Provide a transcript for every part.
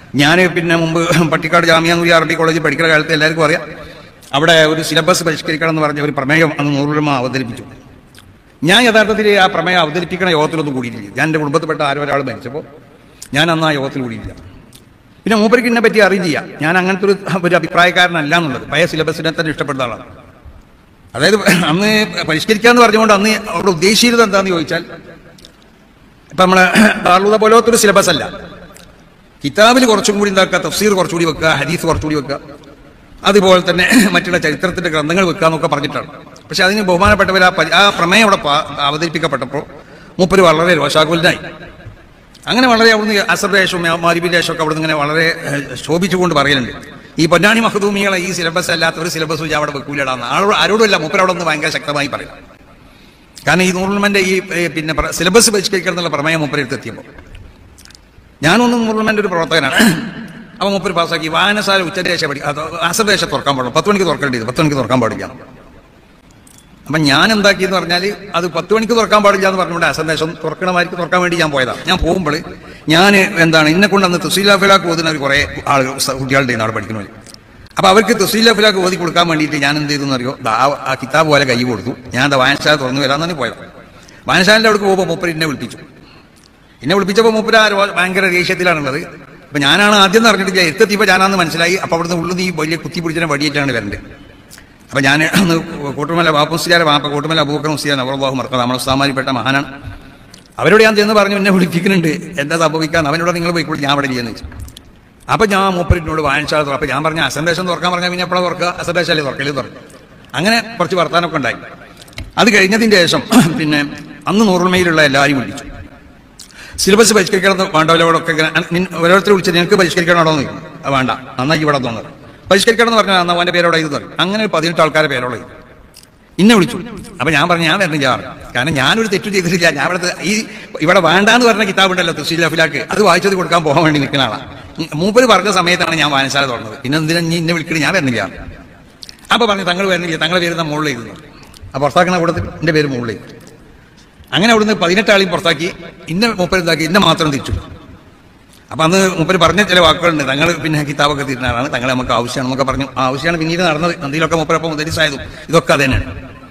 ഞാൻ പിന്നെ മുമ്പ് പട്ടിക്കാട് ജാമിയ നൂരി അറബി കോളേജിൽ പഠിക്കുന്ന കാലത്ത് എല്ലാവർക്കും അറിയാം അവിടെ ഒരു സിലബസ് പരിഷ്കരിക്കണം എന്ന് പറഞ്ഞ ഒരു പ്രമേയം അന്ന് നൂറുലമ അവതരിപ്പിച്ചു ഞാൻ യഥാർത്ഥത്തിൽ ആ പ്രമേയം അവതരിപ്പിക്കണ യോഗത്തിലൊന്നും കൂടിയിട്ടില്ല ഞാൻ എൻ്റെ കുടുംബത്തിൽപ്പെട്ട ആരോ ഒരാൾ മരിച്ചപ്പോൾ ഞാൻ അന്ന് ആ യോഗത്തിൽ കൂടിയില്ല പിന്നെ മൂപ്പർക്ക് ഇതിനെ പറ്റി അറിയില്ല ഞാൻ അങ്ങനത്തെ ഒരു ഒരു അഭിപ്രായക്കാരനല്ല എന്നുള്ളത് പഴയ സിലബസിനെ തന്നെ ഇഷ്ടപ്പെടുന്ന ആളാണ് അതായത് അന്ന് പരിഷ്കരിക്കാന്ന് പറഞ്ഞുകൊണ്ട് അന്ന് അവിടെ ഉദ്ദേശിച്ചത് എന്താന്ന് ചോദിച്ചാൽ ഇപ്പൊ നമ്മളെ താളൂത പോലത്തെ ഒരു സിലബസ് അല്ല കിതാബിൽ കുറച്ചും കൂടി എന്താക്കുക തഫ്സീർ കുറച്ചുകൂടി വെക്കുക ഹദീസ് കുറച്ചുകൂടി വെക്കുക അതുപോലെ തന്നെ മറ്റുള്ള ചരിത്രത്തിന്റെ ഗ്രന്ഥങ്ങൾ വെക്കുക എന്നൊക്കെ പറഞ്ഞിട്ടാണ് പക്ഷെ അതിന് ബഹുമാനപ്പെട്ടവർ ആ പരി- ആ പ്രമേയം അവിടെ പാ- അവതരിപ്പിക്കപ്പെട്ടപ്പോൾ മൂപ്പര് വളരെ രോഷാകുലനായി അങ്ങനെ വളരെ അവിടുന്ന് അസർദേശവും മാരിബിന്റെ ശേഷമൊക്കെ അവിടുന്ന് ഇങ്ങനെ വളരെ ഏഹ്, ശോഭിച്ചുകൊണ്ട് പറയലുണ്ട് ഈ പൊന്നാനി മഹദൂമികളെ ഈ സിലബസ് അല്ലാത്ത ഒരു സിലബസ് അവിടെ വെക്കൂലടാന്ന് ആളോ ആരോടുമല്ല മൂപ്പര് അവിടെ നിന്ന് ഭയങ്കര ശക്തമായി പറയും കാരണം ഈ നൂറുമന്റെ ഈ ഏഹ്, പിന്നെ പ്ര- സിലബസ് പരിഷ്കരിക്കണം എന്നുള്ള പ്രമേയം മൂപ്പരെടുത്ത് എത്തിയപ്പോൾ ഞാനൊന്നും നൂറുമന്റെ ഒരു പ്രവർത്തകനാണ് അപ്പൊ മൂപ്പര് പാസ്സാക്കി വായനശാല ഉച്ചദേശ പഠി അത് അസർദേശ തുറക്കാൻ പാടില്ല പത്ത് മണിക്ക് തുറക്കേണ്ടത് പത്ത് മണിക്ക് തുറക്കാൻ പാടില്ല അപ്പൊ ഞാൻ എന്താക്കിയെന്ന് പറഞ്ഞാൽ അത് പത്ത് മണിക്ക് തുറക്കാൻ പാടില്ല എന്ന് പറഞ്ഞുകൊണ്ട് അസന്ദേശം തുറക്കണമാർക്ക് തുറക്കാൻ വേണ്ടി ഞാൻ പോയതാണ് ഞാൻ പോകുമ്പോൾ ഞാൻ എന്താണ് ഇന്നെ കൊണ്ട് അന്ന് തുസീല ഫിലാക്ക് ഓതുന്ന ഒരു കുറേ ആളുകൾ സ- കുട്ടികളുടെ അവിടെ പഠിക്കുന്നവർ അപ്പൊ അവർക്ക് തുസീല ഫിലാക്ക് ഓതി കൊടുക്കാൻ വേണ്ടിയിട്ട് ഞാൻ എന്ത് ചെയ്തെന്ന് അറിയോ ദാ ആ കിതാബ് പോലെ കൈ കൊടുത്തു ഞാൻ അത് വായനശാല തുറന്നു വരാൻ തന്നെ പോയത് വായനശാലൻ്റെ അവിടെ പോകുമ്പോൾ മൂപ്പര് എന്നെ വിളിപ്പിച്ചു എന്നെ വിളിപ്പിച്ചപ്പോൾ മൂപ്പര ആ രോ- ഭയങ്കര ദേഷ്യത്തിലാണുള്ളത് അപ്പൊ ഞാനാണ് ആദ്യം എന്ന് അറിഞ്ഞിട്ടില്ല എത്തെത്തിയപ്പോൾ ഞാനാന്ന് മനസ്സിലായി അപ്പൊ അവിടുന്ന് ഉള്ളിൽ ഈ വലിയ കുത്തി പിടിച്ചതിനെ വടിയേറ്റാണ് വരേണ്ടത് അപ്പൊ ഞാൻ അന്ന് കൂട്ടുമല ബാപ്പുസ്ലിയാരെ വാപ്പ കൂട്ടുമല അബൂക്കർ മുസ്ലിയാൻ അവറുള്ളാഹു മറക്കാം നമ്മുടെ ഉസ്താമാരിപ്പെട്ട മഹാനാണ് അവരോട് ഞാൻ ചെന്ന് പറഞ്ഞു എന്നെ വിളിപ്പിക്കുന്നുണ്ട് എന്താ സംഭവിക്കാൻ അവനോട് നിങ്ങൾ പോയിക്കോളൂ ഞാൻ അവിടെ ഇല്ലെന്ന് വെച്ചു അപ്പൊ ഞാൻ മൂപ്പരിനോട് വാങ്ങിച്ചാൽ തുറ അപ്പൊ ഞാൻ പറഞ്ഞ അസന്ദേശം തുറക്കാൻ പറഞ്ഞാൽ പിന്നെ എപ്പോഴാണ് തുറക്കുക അസന്ദേശമല്ലേ തുറക്കല് തുറക്കും അങ്ങനെ കുറച്ച് വർത്താനമൊക്കെ ഉണ്ടായി അത് കഴിഞ്ഞതിന്റെ ശേഷം പിന്നെ അന്ന് നൂറുമയിലുള്ള എല്ലാവരും വിളിച്ചു സിലബസ് പരിഷ്കരിക്കണം വേണ്ടവരോടൊക്കെ ഇങ്ങനെ അൻ- നിൻ- ഓരോരുത്തർ വിളിച്ചത് നിനക്ക് പരിഷ്കരിക്കണോ എന്ന് ചോദിക്കും. അത് വേണ്ട നന്നായി ഇവിടെ തോന്നുന്നത് പരിഷ്കരിക്കണം എന്ന് പറഞ്ഞാൽ അന്ന് അവന്റെ പേരോടെ ഇത് പറയും അങ്ങനെ ഒരു പതിനെട്ട് ആൾക്കാരെ പേരോടെ ഇത് ഇന്നെ വിളിച്ചു അപ്പൊ ഞാൻ പറഞ്ഞു ഞാൻ വരണില്ല പറഞ്ഞു. കാരണം ഞാനൊരു തെറ്റു ചെയ്തിട്ടില്ല ഞാൻ ഇവിടെ ഈ ഇവിടെ വേണ്ടാന്ന് പറഞ്ഞ കിതാബ് ഉണ്ടല്ലോ തൃശ്ശൂർ ലഫിലാക്ക് അത് വായിച്ചത് കൊടുക്കാൻ പോകാൻ വേണ്ടി നിൽക്കുന്ന ആളാണ് മൂപ്പര് പറഞ്ഞ സമയത്താണ് ഞാൻ വായനശാല തുറന്നത് പിന്നെ എന്തിനാ നീ ഇന്നെ വിളിക്കണേ ഞാൻ വരണില്ല അപ്പൊ പറഞ്ഞു തങ്ങൾ വരുന്നില്ല തങ്ങളെ പേര് നാ മുകളിൽ എഴുതുന്നു ആ പുറത്താക്കണ കൂടത്തിൽ എന്റെ പേര് മുകളിൽ എഴുതി. അങ്ങനെ അവിടുന്ന് പതിനെട്ടാളെയും പുറത്താക്കി ഇന്ന മൂപ്പര് എന്താക്കി ഇന്ന മാത്രം തിരിച്ചു അപ്പൊ അന്ന് മൂപ്പര് പറഞ്ഞ ചില വാക്കുകളുണ്ട് തങ്ങൾ പിന്നെ കിതാബൊക്കെ തിരുന്നാളാണ് തങ്ങളെ നമുക്ക് ആവശ്യമാണെന്നൊക്കെ പറഞ്ഞു ആ ആവശ്യമാണ് പിന്നീട് നടന്നത് എന്തെങ്കിലുമൊക്കെ മൂപ്പരപ്പം മുതലിസായതും ഇതൊക്കെ അത് തന്നെയാണ്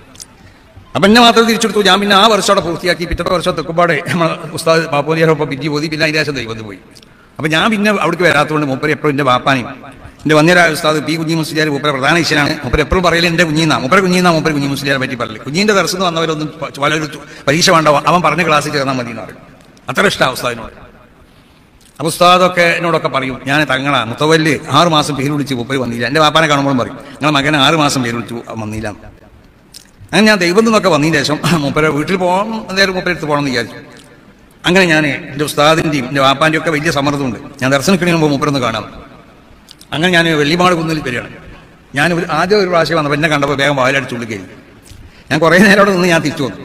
അപ്പൊ എന്നെ മാത്രം തിരിച്ചെടുത്തു ഞാൻ പിന്നെ ആ വർഷം അവിടെ പൂർത്തിയാക്കി പിറ്റത്തെ വർഷം തെക്കുപാടെ നമ്മളെ ഉസ്താദ് ബാപ്പുലിയാരൊപ്പം പിറ്റി പോയി പിന്നെ അതിന്റെ ശേഷം ദൈവത്തിൽ പോയി അപ്പൊ ഞാൻ പിന്നെ അവിടേക്ക് വരാത്തതുകൊണ്ട് മൂപ്പര് എപ്പോഴും എന്റെ ബാപ്പാനെയും എന്റെ വന്യരായ ഉസ്താദ് പി കുഞ്ഞി മുസ്ലിയാർ മൂപ്പര പ്രധാന ഇഷ്യനാണ് മൂപ്പര് എപ്പോഴും പറയല് എന്റെ കുഞ്ഞീന്നാ മൂപ്പര കുഞ്ഞീന്നാ മൂപ്പര് കുഞ്ഞി മുസ്ലിയാരെ പറ്റി പറയല് കുഞ്ഞിന്റെ ദർശനം വന്നവരൊന്നും പ- പലരും പരീക്ഷ വേണ്ട അവൻ പറഞ്ഞ ക്ലാസ്സിൽ ചേർന്നാൽ മതി എന്ന് പറയും അത്ര ഇഷ്ടമാണ് ഉസ്താദിനോട് അപ്പൊ ഉസ്താദൊക്കെ എന്നോടൊക്കെ പറയും ഞാൻ തങ്ങളാ മുത്തവല്ല് ആറ് മാസം പേര് വിളിച്ച് മൂപ്പര് വന്നില്ല എന്റെ വാപ്പാനെ കാണുമ്പോഴും പറയും നിങ്ങളെ മകനെ ആറ് മാസം പേര് വിളിച്ചു അവൻ വന്നില്ല എന്ന്. അങ്ങനെ ഞാൻ ദൈവം നിന്നൊക്കെ വന്നതിന് ശേഷം മൂപ്പര വീട്ടിൽ പോകാൻ എന്തായാലും മൂപ്പര അടുത്ത് പോകണം എന്ന് വിചാരിച്ചു അങ്ങനെ ഞാൻ എൻ്റെ ഉസ്താദിൻ്റെയും എൻ്റെ വാപ്പാൻ്റെയും ഒക്കെ വലിയ സമ്മർദ്ദമുണ്ട് ഞാൻ ദർശനത്തിന് മുമ്പ് മൂപ്പരൊന്ന് കാണാം അങ്ങനെ ഞാൻ വെള്ളിമാട് കുന്നിൽ വരികയാണ് ഞാൻ ഒരു ആദ്യം ഒരു പ്രാവശ്യം വന്നപ്പോൾ എന്നെ കണ്ടപ്പോൾ വേഗം വായിലടിച്ചുള്ളിൽ കയറി ഞാൻ കുറേ നേരം അവിടെ നിന്ന് ഞാൻ തിരിച്ചു വന്നു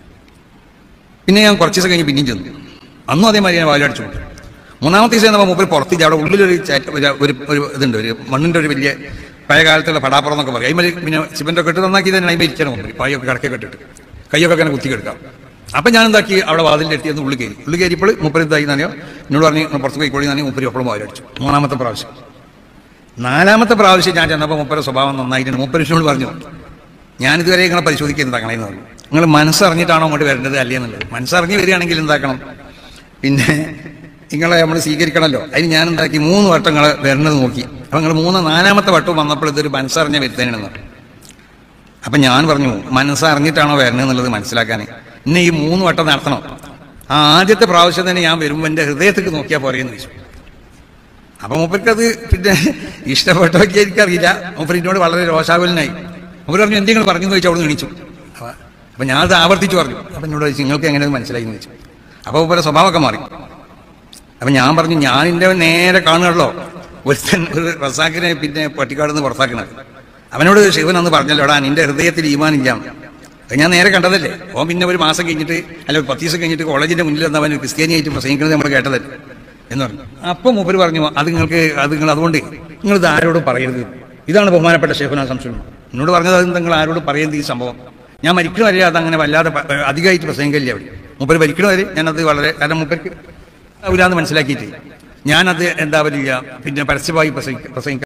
പിന്നെ ഞാൻ കുറച്ച് ദിവസം കഴിഞ്ഞ് പിന്നെയും ചെന്നു അന്നും അതേമാതിരി ഞാൻ വായിലടിച്ചു കൊടുത്തു മൂന്നാമത്തെ ദിവസം നമ്മൾ മൂപ്പര് പുറത്തേക്ക് അവിടെ ഉള്ളിലൊരു ചാറ്റ- ഒരു- ഒരു ഒരു ഇതുണ്ട് ഒരു മണ്ണിന്റെ ഒരു വലിയ പഴയ കാലത്തുള്ള പടാപ്പുറം എന്നൊക്കെ പറയും അതിൽ പിന്നെ സിമെന്റ് ഒക്കെ ഇട്ട് നന്നാക്കി തന്നെ അതിൽ ഇരിക്കണം മൂപ്പര് പായൊക്കെ കടക്കൊക്കെ ഇട്ടിട്ട് കൈയൊക്കെ അങ്ങനെ കുത്തി കിടക്കാം അപ്പൊ ഞാൻ എന്താക്കി അവിടെ വാതിലിന്റെ അടുത്ത് ചെന്ന് ഉള്ളിൽ കയറി ഉള്ളിൽ കയറിയപ്പോൾ മൂപ്പര് എന്തായി നനയോ എന്നോട് പറഞ്ഞു "നിങ്ങൾ പുറത്ത് പോയിക്കോളി തന്നെ മൂപ്പര് എപ്പോഴും വായിലടിച്ചു മൂന്നാമത്തെ പ്രാവശ്യം നാലാമത്തെ പ്രാവശ്യം ഞാൻ ചെന്നപ്പോൾ മൂപ്പരുടെ സ്വഭാവം നന്നായിട്ടുണ്ട് മൂപ്പരിനോട് പറഞ്ഞു ഞാനിതുവരെ നിങ്ങളെ പരിശോധിക്കുന്നത് തങ്ങളെന്ന് പറഞ്ഞു നിങ്ങൾ മനസ്സറിഞ്ഞിട്ടാണോ അങ്ങോട്ട് വരേണ്ടത് അല്ലേ എന്നുള്ളത് മനസ്സറിഞ്ഞ് വരികയാണെങ്കിൽ എന്താക്കണം പിന്നെ നിങ്ങളെ നമ്മൾ സ്വീകരിക്കണമല്ലോ അതിന് ഞാൻ എന്താക്കി മൂന്ന് വട്ടം നിങ്ങൾ വരണത് നോക്കി അപ്പൊ നിങ്ങൾ മൂന്ന് നാലാമത്തെ വട്ടം വന്നപ്പോൾ ഇതൊരു മനസ്സറിഞ്ഞ വരുത്താനാണെന്ന് പറഞ്ഞു അപ്പൊ ഞാൻ പറഞ്ഞു മനസ്സറിഞ്ഞിട്ടാണോ വരണത് എന്നുള്ളത് മനസ്സിലാക്കാൻ ഇന്ന് ഈ മൂന്ന് വട്ടം നടത്തണം ആ ആദ്യത്തെ പ്രാവശ്യം തന്നെ ഞാൻ വരുമ്പോൾ എന്റെ ഹൃദയത്തേക്ക് നോക്കിയാൽ പോരെയെന്ന് ചോദിച്ചു അപ്പൊ മൂപ്പർക്കത് പിന്നെ ഇഷ്ടപ്പെട്ടൊക്കെ എനിക്കറിയില്ല മൂപ്പർ എന്നോട് വളരെ രോഷാകുലനായി മൂപ്പർ പറഞ്ഞു എന്തെങ്കിലും പറഞ്ഞു എന്ന് ചോദിച്ചു അവിടെ എണീച്ചു അപ്പൊ- അപ്പൊ ഞാൻ അത് ആവർത്തിച്ചു പറഞ്ഞു അപ്പൊ എന്നോട് ചോദിച്ചു നിങ്ങൾക്ക് എങ്ങനെ ഇത് മനസ്സിലായി എന്ന് ചോദിച്ചു അപ്പൊ മൂപ്പരുടെ സ്വഭാവമൊക്കെ മാറി അപ്പൊ ഞാൻ പറഞ്ഞു ഞാൻ എന്റെ നേരെ കാണുകയുള്ളോ ഒരുത്തൻ ഒരു റസാക്കിനെ പിന്നെ പട്ടിക്കാട് നിന്ന് പുറത്താക്കണത് അവനോട് ശിവൻ അന്ന് പറഞ്ഞല്ലോടാ നിന്റെ ഹൃദയത്തിൽ ഈമാനില്ല അത് ഞാൻ നേരെ കണ്ടതല്ലേ ഓൻ പിന്നെ ഒരു മാസം കഴിഞ്ഞിട്ട് അല്ല ഒരു പത്ത് ദിവസം കഴിഞ്ഞിട്ട് കോളേജിന്റെ മുന്നിൽ നിന്ന് അവൻ ക്രിസ്ത്യാനിയായിട്ട് പ്രസംഗിക്കുന്നത് നമ്മൾ കേട്ടതല്ലേ എന്ന് പറഞ്ഞു അപ്പൊ മൂപ്പര് പറഞ്ഞു അത് നിങ്ങൾക്ക് അത് നിങ്ങൾ അതുകൊണ്ട് നിങ്ങൾ ഇത് ആരോടും പറയരുത് ഇതാണ് ബഹുമാനപ്പെട്ട ഷെഫുന സംശയം എന്നോട് പറഞ്ഞത് അത് നിങ്ങൾ ആരോടും പറയരുത് ഈ സംഭവം ഞാൻ മരിക്കണ വരെ അത് അങ്ങനെ വല്ലാതെ പ- അധികമായിട്ട് പ്രസംഗിക്കില്ല അവിടെ മൂപ്പര് മരിക്കണ വരെ ഞാനത് വളരെ കാരണം മൂപ്പർക്ക് അവരാന്ന് മനസ്സിലാക്കിയിട്ട് ഞാനത് എന്താ പറയുക പിന്നെ പരസ്യമായി പ്രസംഗി പ്രസംഗിക്കാൻ